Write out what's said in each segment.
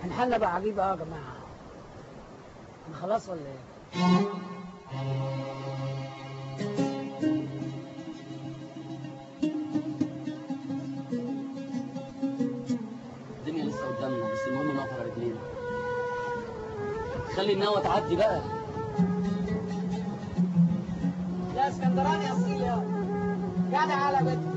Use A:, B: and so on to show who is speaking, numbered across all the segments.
A: هنحل بقى عجيب اه يا جماعه انا خلاص ولا ايه
B: الدنيا لسه قدامنا بس المهم نقف على رجلينا خلي النوى تعدي بقى
A: لا اسكندراني اصيل يا جدع على بيتي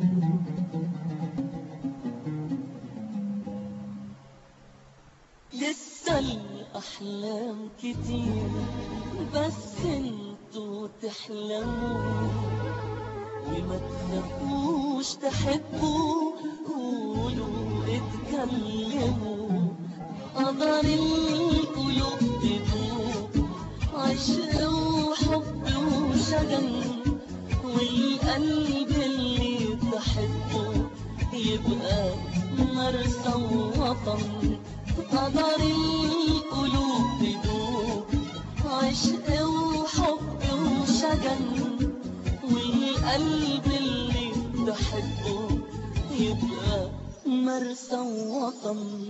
C: لسه الأحلام كتير بس انتوا تحلموا وما تخافوش تحبوا قولوا اتكلموا قدر القلوب تدوب عشق وحب وشجن والقلب اللي تحبه يبقى مرسى ووطن قدر القلوب تدوب عشق وحب وشجن والقلب اللي تحبه يبقى مرسى ووطن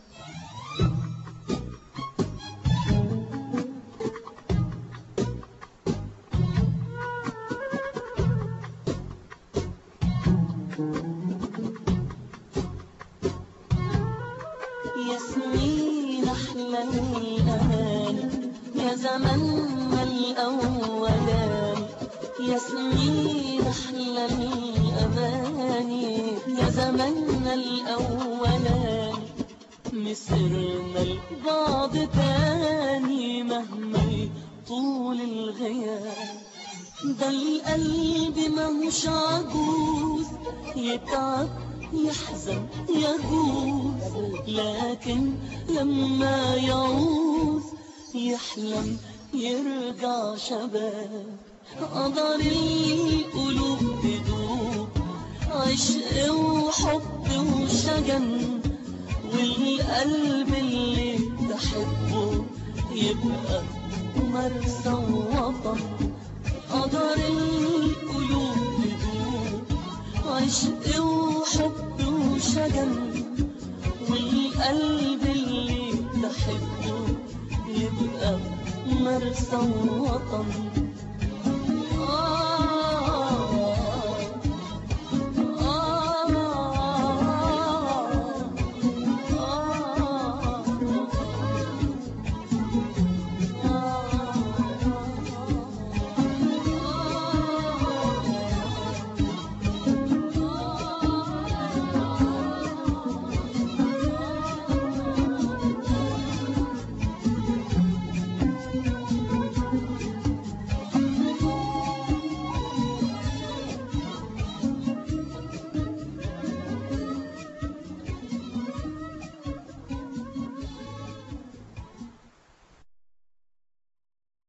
C: ياسمين أحلى الأماني يا زماننا الأولاني ياسمين أحلى الأماني يا زماننا الأولاني مسرنا لبعض تاني مهما طول الغياب ده القلب ماهوش عجوز يتعب يحزن يجوز لكن لما يعوز يحلم يرجع شباب قدر القلوب تدوب عشق وحب وشجن والقلب اللي تحبه يبقى مرسى ووطن قدر القلوب تدوب عشق وحب وشجن والقلب اللي تحبه يبقى مرسى ووطن